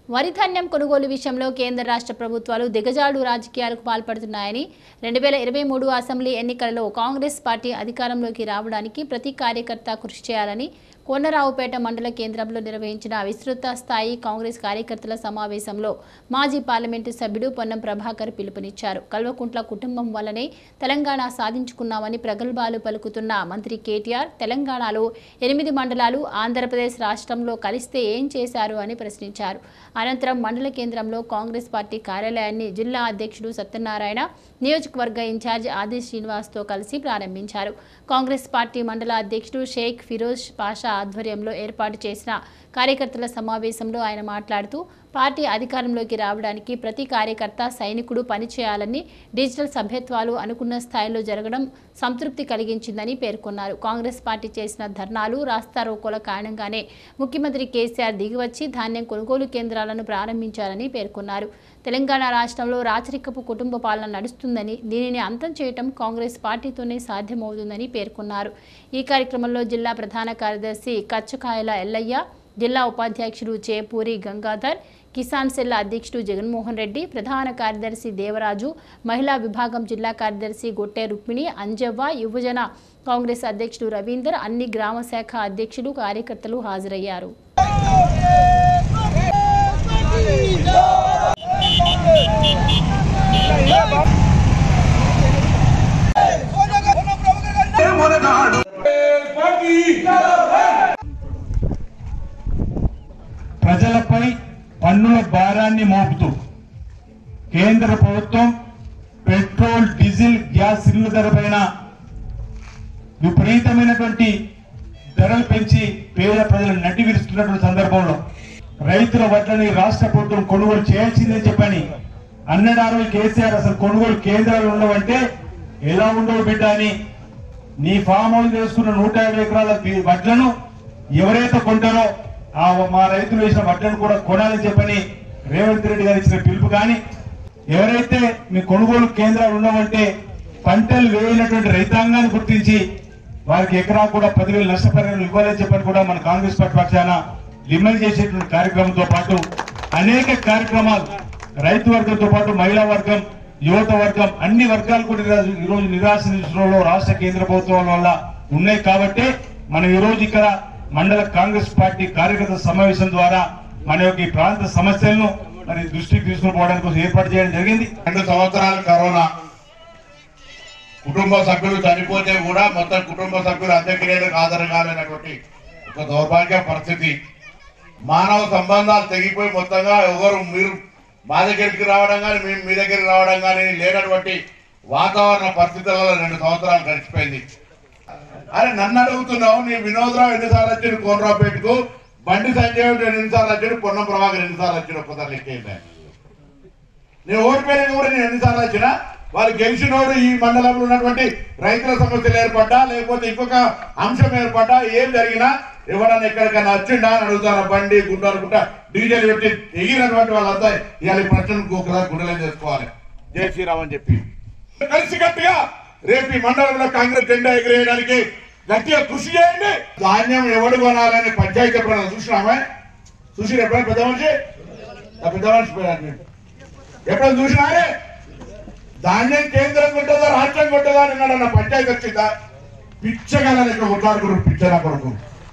వరి ధాన్యం కొనుగోలు విషయంలో కేంద్ర రాష్ట్ర ప్రభుత్వాలు దిగజాడు రాజకీయాలకు పాల్పడుతున్నాయని రెండు వేల ఇరవై మూడు అసెంబ్లీ ఎన్నికలలో కాంగ్రెస్ పార్టీ అధికారంలోకి రావడానికి ప్రతి కార్యకర్త కృషి చేయాలని కోనరావుపేట మండల కేంద్రంలో నిర్వహించిన విస్తృత స్థాయి కాంగ్రెస్ కార్యకర్తల సమావేశంలో మాజీ పార్లమెంటు సభ్యుడు పొన్నం ప్రభాకర్ పిలుపునిచ్చారు కల్వకుంట్ల కుటుంబం వల్లనే తెలంగాణ సాధించుకున్నామని ప్రగల్భాలు పలుకుతున్న మంత్రి కేటీఆర్ తెలంగాణలో ఎనిమిది మండలాలు ఆంధ్రప్రదేశ్ రాష్ట్రంలో కలిస్తే ఏం చేశారు అని ప్రశ్నించారు అనంతరం మండల కేంద్రంలో కాంగ్రెస్ పార్టీ కార్యాలయాన్ని జిల్లా అధ్యక్షుడు సత్యనారాయణ నియోజకవర్గ ఇన్ఛార్జ్ ఆది శ్రీనివాస్తో కలిసి ప్రారంభించారు కాంగ్రెస్ పార్టీ మండల అధ్యక్షుడు షేక్ ఫిరోజ్ పాషా ఆధ్వర్యంలో ఏర్పాటు చేసిన కార్యకర్తల సమావేశంలో ఆయన మాట్లాడుతూ పార్టీ అధికారంలోకి రావడానికి ప్రతి కార్యకర్త సైనికుడు పనిచేయాలని డిజిటల్ సభ్యత్వాలు అనుకున్న స్థాయిలో జరగడం సంతృప్తి కలిగించిందని పేర్కొన్నారు కాంగ్రెస్ పార్టీ చేసిన ధర్నాలు రాస్తారోకోల కారణంగానే ముఖ్యమంత్రి కేసీఆర్ దిగివచ్చి ధాన్యం కొనుగోలు కేంద్రాలను ప్రారంభించారని పేర్కొన్నారు తెలంగాణ రాష్ట్రంలో రాచరికపు కుటుంబ పాలన నడుస్తుందని దీనిని అంతం చేయటం కాంగ్రెస్ పార్టీతోనే సాధ్యమవుతుందని పేర్కొన్నారు ఈ కార్యక్రమంలో జిల్లా ప్రధాన కార్యదర్శి కచ్చకాయల ఎల్లయ్య జిల్లా ఉపాధ్యక్షుడు చేపూరి గంగాధర్ కిసాన్ సెల్ అధ్యక్షుడు జగన్మోహన్ రెడ్డి ప్రధాన కార్యదర్శి దేవరాజు మహిళా విభాగం జిల్లా కార్యదర్శి గొట్టె రుక్మిణి అంజవ్వ యువజన కాంగ్రెస్ అధ్యక్షుడు రవీందర్ అన్ని గ్రామ శాఖ అధ్యక్షులు కార్యకర్తలు హాజరయ్యారు ప్రజలపై పన్నుల భారాన్ని మోపుతూ కేంద్ర ప్రభుత్వం పెట్రోల్ డీజిల్ గ్యాస్ సిలిండర్ పైన విపరీతమైనటువంటి ధరలు పెంచి పేద ప్రజలు నడ్డి విరుస్తున్నటువంటి సందర్భంలో రైతుల వడ్లని రాష్ట్ర ప్రభుత్వం కొనుగోలు చేయాల్సిందని చెప్పని అన్నడారు కేసీఆర్ అసలు కొనుగోలు కేంద్రాలు ఉండవంటే ఎలా ఉండవు బిడ్డ అని నీ ఫామ్ హౌస్ వేసుకున్న నూట యాభై ఎకరాల బి- వడ్లను ఎవరైతే కొంటారో ఆ మా రైతులు వేసిన వడ్లను కూడా కొనాలని చెప్పని రేవంత్ రెడ్డి గారు ఇచ్చిన పిలుపు కానీ ఎవరైతే మీ కొనుగోలు కేంద్రాలు ఉండవంటే పంటలు వేయనటువంటి రైతాంగాన్ని గుర్తించి వారికి ఎకరా కూడా పదివేలు నష్టపరిహారం ఇవ్వాలని చెప్పని కూడా మన కాంగ్రెస్ పార్టీ పక్షాన డిమాండ్ చేసేటువంటి కార్యక్రమంతో పాటు అనేక కార్యక్రమాలు రైతు వర్గంతో పాటు మహిళా వర్గం యువత వర్గం అన్ని వర్గాలు కూడా ఈరోజు- ఈరోజు నిరాశ నిరాశలో రాష్ట్ర కేంద్ర ప్రభుత్వాల వల్ల ఉన్నాయి కాబట్టి మనం ఈ రోజు ఇక్కడ మండల కాంగ్రెస్ పార్టీ కార్యకర్త సమావేశం ద్వారా మన యొక్క ఈ ప్రాంత సమస్యలను మరి దృష్టికి తీసుకుని పోవడానికి కోసం ఏర్పాటు చేయడం జరిగింది రెండు సంవత్సరాలు కరోనా కుటుంబ సభ్యులు చనిపోతే కూడా మొత్తం కుటుంబ సభ్యులు అంత్యక్రియలకు హాజరు కాలేనటువంటి ఒక దౌర్భాగ్య పరిస్థితి మానవ సంబంధాలు తెగిపోయి మొత్తంగా ఎవరు మీరు మా దగ్గరికి రావడం కానీ మేము మీ దగ్గరికి రావడం కానీ లేనటువంటి వాతావరణ పరిస్థితులలో రెండు సంవత్సరాలు గడిచిపోయింది అరే నన్ను అడుగుతున్నావు నీ వినోదరావు ఎన్నిసార్లు వచ్చాడు కోనరావుపేటకు బండి సంజయ్ ఎన్నిసార్లు వచ్చాడు పొన్నం ప్రభాకర్ ఎన్నిసార్లు వచ్చాడు ఒక్కసారి లెక్కేయండి నేను ఓడిపోయిన కూడా నేను ఎన్నిసార్లు వచ్చినా వాళ్ళు గెలిచినోడు ఈ మండలంలో ఉన్నటువంటి రైతుల సమస్యలు ఏర్పడ్డా లేకపోతే ఇంకొక అంశం ఏర్పడ్డా ఏం జరిగినా ఎవడన్నా ఎక్కడికైనా వచ్చిండా అని అడుగుతారు బండి గుండు అనుకుంటా డీజేలు పెట్టి ఎగిరినటువంటి వాళ్ళంతా ఇవాళ ఈ ప్రశ్నకు ఒకసారి గుండెలం చేసుకోవాలి జై శ్రీరామ్ అని చెప్పి కలిసి గట్టిగా రేపు ఈ మండలంలో కాంగ్రెస్ జెండా ఎగిరేయడానికి గట్టిగా కృషి చేయండి ధాన్యం ఎవడు కొనాలని పంచాయతీ ఎప్పుడైనా చూసినామే చూసి ఎప్పుడైనా పెద్ద మనిషి ఆ పెద్ద మనిషి పోయాడు ఎప్పుడైనా చూసినారే ధాన్యం కేంద్రం కొట్టదా రాష్ట్రం కొట్టదా అని అన్న పంచాయతీ వచ్చిందా పిచ్చగల లెక్క కొట్లాడుకున్నారు పిచ్చరా కొడుకు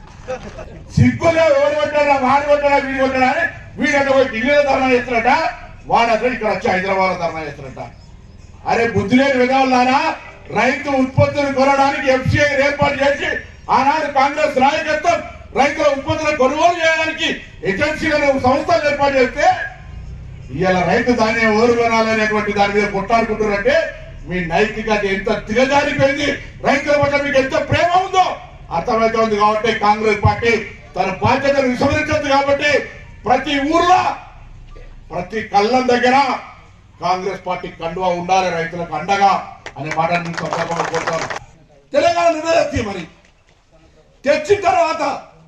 సిగ్గులో ఎవరు కొట్టాడా వాడు కొట్టాడా వీడు కొట్టాడా అని వీడంటే పోయి ఢిల్లీలో ధర్నా చేస్తున్నట వాడు అక్కడ ఇక్కడ వచ్చి హైదరాబాద్ ధర్నా చేస్తున్నట అరే బుద్ధి లేని విధానారా రైతు ఉత్పత్తులు కొనడానికి ఎఫ్సిఐ ఏర్పాటు చేసి ఆనాడు కాంగ్రెస్ నాయకత్వం రైతుల ఉత్పత్తులను కొనుగోలు చేయడానికి ఏజెన్సీలను సంస్థలు ఏర్పాటు చేస్తే ఇవాళ రైతు ధాన్యం ఎవరు కొనాలనేటువంటి దాని మీద కొట్లాడుకుంటున్నారంటే మీ నైతికత ఎంత దిగజారిపోయింది రైతుల పట్ల మీకు ఎంత ప్రేమ ఉందో అర్థమవుతోంది కాబట్టి కాంగ్రెస్ పార్టీ తన బాధ్యతను విస్మరించదు కాబట్టి ప్రతి ఊర్లో ప్రతి కళ్ళం దగ్గర కాంగ్రెస్ పార్టీ కండువా ఉండాలి రైతులకు అండగా అనే మాట మీకు సందర్భంగా కోరుతాను తెలంగాణ నిర్ణయం మరి తెచ్చిన తర్వాత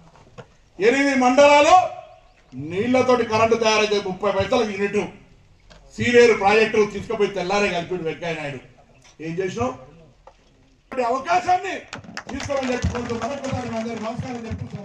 ఎనిమిది మండలాలు నీళ్లతోటి కరెంటు తయారైతే ముప్పై పైసలకు యూనిట్ సీలేరు ప్రాజెక్టు తీసుకుపోయి తెల్లారే కలిపి వెంకయ్య నాయుడు ఏం చేసినావు ఇటువంటి అవకాశాన్ని తీసుకోమని చెప్పుకుంటూ మరొకసారి మీ అందరికీ నమస్కారం చెప్పుకుంటున్నాను